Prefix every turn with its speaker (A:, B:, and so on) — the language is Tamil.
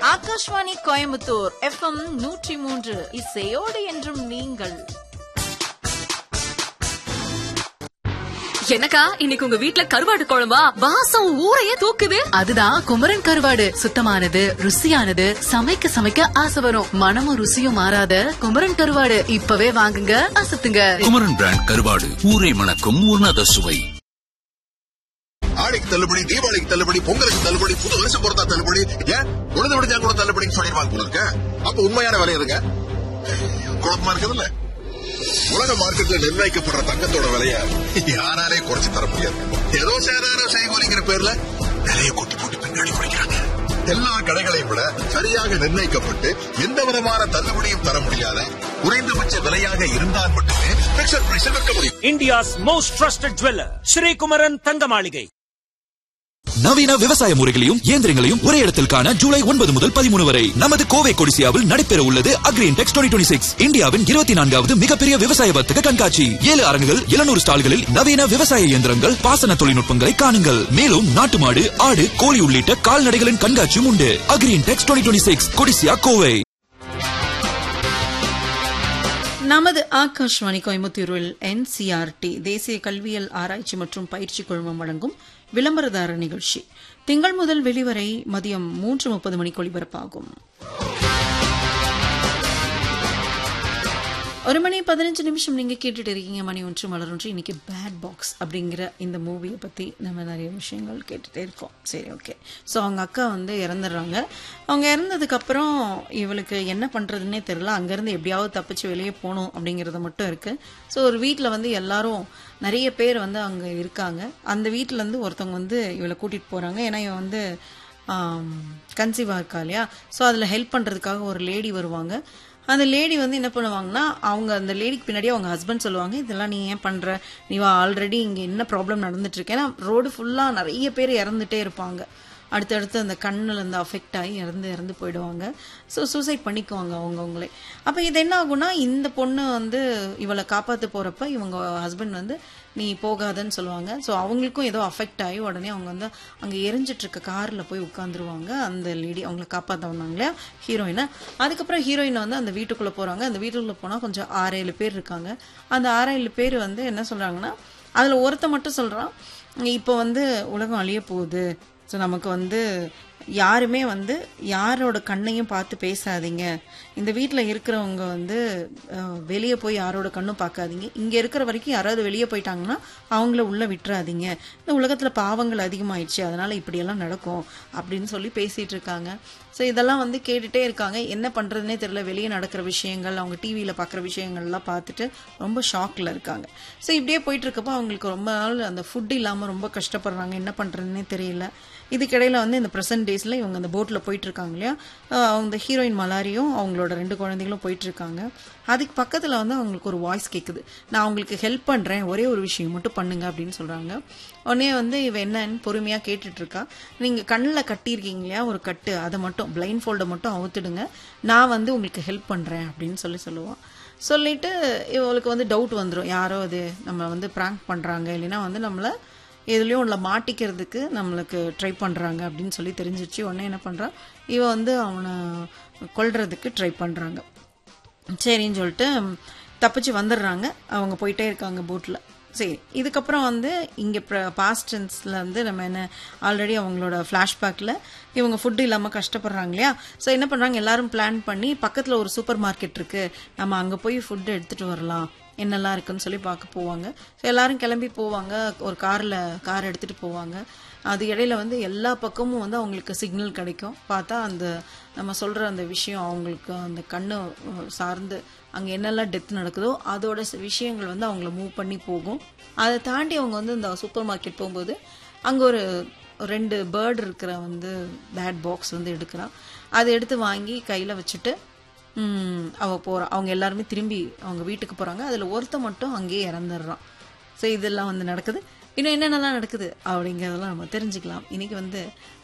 A: ஆகாஷ்வாணி கோயம்புத்தூர் எஃப்எம் நூற்றி மூன்று இசையோடு என்றும் நீங்கள்
B: எனக்கா இன்னைக்கு உங்க வீட்ல கருவாடு குழம்பா வாசம் ஊரையே தூக்குது
C: அதுதான் குமரன் கருவாடு சுத்தமானது ருசியானது சமைக்க சமைக்க ஆசை வரும் மனமும் ருசியும் மாறாத குமரன் கருவாடு இப்பவே வாங்குங்க அசத்துங்க
D: குமரன் பிராண்ட் கருவாடு ஊரை மணக்கும் உன்னத சுவை
E: ஆடிக்கு தள்ளுபடி தீபாவளிக்கு தள்ளுபடி பொங்கலுக்கு தள்ளுபடி புது வருஷம் பொறுத்தா தள்ளுபடி ஏன் உழுது விடுஞ்சா கூட தள்ளுபடின்னு சொல்லிடுவாங்க போல இருக்க அப்ப உண்மையான விலை இருங்க குழப்பமா இருக்குதுல்ல உலக மார்க்கெட்ல நிர்ணயிக்கப்படுற தங்கத்தோட விலைய யாராலே குறைச்சு தர முடியாது ஏதோ சேதாரம் செய்கோலிங்கிற பேர்ல நிறைய கொட்டி போட்டு பின்னாடி குறைக்கிறாங்க எல்லா கடைகளையும் விட சரியாக நிர்ணயிக்கப்பட்டு எந்த விதமான தள்ளுபடியும் தர முடியாத குறைந்தபட்ச விலையாக இருந்தால் மட்டுமே பிக்சர் பிரைஸ் விற்க முடியும்
F: India's most trusted jeweler, Sri Kumaran Thangamaligai.
G: நவீன விவசாய முறைகளையும் இயந்திரங்களையும் ஒரே இடத்தில் காண ஜூலை ஒன்பது முதல் பதிமூணு வரை நமது கோவை கொடிசியாவில் நடைபெற உள்ளது அக்ரீன் டெக்ஸ் டுவெண்ட்டி சிக்ஸ் இந்தியாவின் இருபத்தி நான்காவது மிகப்பெரிய விவசாய வர்த்தக கண்காட்சி ஏழு அரங்குகள் எழுநூறு ஸ்டால்களில் நவீன விவசாய இயந்திரங்கள் பாசன தொழில்நுட்பங்களை காணுங்கள் மேலும் நாட்டு மாடு ஆடு கோழி உள்ளிட்ட கால்நடைகளின் கண்காட்சியும் உண்டு Agrintex twenty six Codissia Kovai
A: நமது ஆகாஷ்வாணி கோயம்புத்தூரில் என்சிஆர்டி தேசிய கல்வியல் ஆராய்ச்சி மற்றும் பயிற்சி குழுமம் வழங்கும் விளம்பரதார நிகழ்ச்சி திங்கள் முதல் வெளிவரை மதியம் மூன்று முப்பது மணிக்கு ஒளிபரப்பாகும் ஒரு மணி பதினஞ்சு நிமிஷம் நீங்க கேட்டுட்டு இருக்கீங்க மணி ஒன்று மலர் ஒன்று இன்னைக்கு பேட் பாக்ஸ் அப்படிங்கிற இந்த மூவியை பத்தி நம்ம நிறைய விஷயங்கள் கேட்டுட்டே இருக்கோம் சரி ஓகே ஸோ அவங்க அக்கா வந்து இறந்துடுறாங்க அவங்க இறந்ததுக்கு அப்புறம் இவளுக்கு என்ன பண்றதுன்னே தெரியல அங்கேருந்து எப்படியாவது தப்பிச்சு வெளியே போகணும் அப்படிங்கிறது மட்டும் இருக்கு ஸோ ஒரு வீட்டில் வந்து எல்லாரும் நிறைய பேர் வந்து அங்கே இருக்காங்க அந்த வீட்டில் இருந்து ஒருத்தவங்க வந்து இவளை கூட்டிட்டு போறாங்க ஏன்னா இவன் வந்து கன்சீவாக இருக்கா இல்லையா ஸோ அதில் ஹெல்ப் பண்ணுறதுக்காக ஒரு லேடி வருவாங்க அந்த லேடி வந்து என்ன பண்ணுவாங்கன்னா அவங்க அந்த லேடிக்கு பின்னாடி அவங்க ஹஸ்பண்ட் சொல்லுவாங்க இதெல்லாம் நீ ஏன் பண்ற நீ ஆல்ரெடி இங்க என்ன ப்ராப்ளம் நடந்துட்டு இருக்கு ஏன்னா ரோடு ஃபுல்லா நிறைய பேர் இறந்துட்டே இருப்பாங்க அடுத்தடுத்து அந்த கண்ணுல இருந்து அஃபெக்ட் ஆகி இறந்து இறந்து போயிடுவாங்க ஸோ சூசைட் பண்ணிக்குவாங்க அவங்கவுங்களே அப்போ இது என்ன ஆகும்னா இந்த பொண்ணு வந்து இவளை காப்பாற்ற போறப்ப இவங்க ஹஸ்பண்ட் வந்து நீ போகாதன்னு சொல்லுவாங்க ஸோ அவங்களுக்கும் ஏதோ அஃபெக்ட் ஆகி உடனே அவங்க வந்து அங்கே எரிஞ்சிட்டு இருக்க காரில் போய் உட்காந்துருவாங்க அந்த லேடி அவங்கள காப்பாற்ற வந்தாங்க இல்லையா ஹீரோயினை அதுக்கப்புறம் ஹீரோயின் வந்து அந்த வீட்டுக்குள்ளே போகிறாங்க அந்த வீட்டுக்குள்ளே போனால் கொஞ்சம் ஆறு ஏழு பேர் இருக்காங்க அந்த ஆறு ஏழு பேர் வந்து என்ன சொல்கிறாங்கன்னா அதில் ஒருத்த மட்டும் சொல்கிறான் இப்போ வந்து உலகம் அழிய போகுது ஸோ நமக்கு வந்து யாருமே வந்து யாரோட கண்ணையும் பார்த்து பேசாதீங்க இந்த வீட்டில் இருக்கிறவங்க வந்து வெளியே போய் யாரோட கண்ணும் பார்க்காதீங்க இங்கே இருக்கிற வரைக்கும் யாராவது வெளியே போயிட்டாங்கன்னா அவங்கள உள்ள விட்டுறாதீங்க இந்த உலகத்தில் பாவங்கள் அதிகமாயிடுச்சு அதனால இப்படியெல்லாம் நடக்கும் அப்படின்னு சொல்லி பேசிட்டு இருக்காங்க ஸோ இதெல்லாம் வந்து கேட்டுட்டே இருக்காங்க என்ன பண்ணுறதுனே தெரியல வெளியே நடக்கிற விஷயங்கள் அவங்க டிவியில் பார்க்குற விஷயங்கள்லாம் பார்த்துட்டு ரொம்ப ஷாக்கில் இருக்காங்க ஸோ இப்படியே போயிட்டு இருக்கப்போ அவங்களுக்கு ரொம்ப நாள் அந்த ஃபுட் இல்லாமல் ரொம்ப கஷ்டப்படுறாங்க என்ன பண்ணுறதுனே தெரியல இதுக்கிடையில வந்து இந்த ப்ரெசன்ட் டேஸில் இவங்க அந்த போட்டில் போயிட்டு இருக்காங்க இல்லையா அந்த ஹீரோயின் மலாரியும் அவங்களோட ரெண்டு குழந்தைகளும் போயிட்டு இருக்காங்க அதுக்கு பக்கத்தில் வந்து அவங்களுக்கு ஒரு வாய்ஸ் கேட்குது நான் அவங்களுக்கு ஹெல்ப் பண்ணுறேன் ஒரே ஒரு விஷயம் மட்டும் பண்ணுங்க அப்படின்னு சொல்கிறாங்க உடனே வந்து இவ என்னன்னு பொறுமையாக கேட்டுட்டு இருக்கா நீங்கள் கண்ணில் கட்டியிருக்கீங்க இல்லையா ஒரு கட்டு அதை மட்டும் பிளைண்ட் ஃபோல்டை மட்டும் அவுத்துடுங்க நான் வந்து உங்களுக்கு ஹெல்ப் பண்ணுறேன் அப்படின்னு சொல்லி சொல்லுவான் சொல்லிட்டு இவளுக்கு வந்து டவுட் வந்துடும் யாரோ அது நம்ம வந்து ப்ராங்க் பண்ணுறாங்க இல்லைன்னா வந்து நம்மளை எதுலேயும் உள்ள மாட்டிக்கிறதுக்கு நம்மளுக்கு ட்ரை பண்ணுறாங்க அப்படின்னு சொல்லி தெரிஞ்சிச்சு உடனே என்ன பண்ணுறா இவ வந்து அவனை கொல்றதுக்கு ட்ரை பண்ணுறாங்க சரின்னு சொல்லிட்டு தப்பிச்சு வந்துடுறாங்க அவங்க போயிட்டே இருக்காங்க போட்டில் சரி இதுக்கப்புறம் வந்து இங்கே பாஸ்டன்ஸில் வந்து நம்ம என்ன ஆல்ரெடி அவங்களோட ஃப்ளாஷ்பேக்கில் இவங்க ஃபுட்டு இல்லாமல் கஷ்டப்படுறாங்க இல்லையா ஸோ என்ன பண்ணுறாங்க எல்லாரும் பிளான் பண்ணி பக்கத்தில் ஒரு சூப்பர் மார்க்கெட் இருக்குது நம்ம அங்கே போய் ஃபுட்டு எடுத்துகிட்டு வரலாம் என்னெல்லாம் இருக்குன்னு சொல்லி பார்க்க போவாங்க ஸோ எல்லாரும் கிளம்பி போவாங்க ஒரு காரில் கார் எடுத்துகிட்டு போவாங்க அது இடையில வந்து எல்லா பக்கமும் வந்து அவங்களுக்கு சிக்னல் கிடைக்கும் பார்த்தா அந்த நம்ம சொல்கிற அந்த விஷயம் அவங்களுக்கு அந்த கண்ணு சார்ந்து அங்கே என்னெல்லாம் டெத் நடக்குதோ அதோட விஷயங்கள் வந்து அவங்கள மூவ் பண்ணி போகும் அதை தாண்டி அவங்க வந்து இந்த சூப்பர் மார்க்கெட் போகும்போது அங்கே ஒரு ரெண்டு பேர்டு இருக்கிற வந்து பேட் பாக்ஸ் வந்து எடுக்கிறான் அதை எடுத்து வாங்கி கையில் வச்சுட்டு அவ போறா அவங்க எல்லாருமே திரும்பி அவங்க வீட்டுக்கு போறாங்க அதுல ஒருத்த மட்டும் அங்கேயே இறந்துடுறான் ஸோ இதெல்லாம் வந்து நடக்குது இன்னும் என்னென்னலாம் நடக்குது அப்படிங்கிறதெல்லாம் நம்ம தெரிஞ்சுக்கலாம் இன்னைக்கு வந்து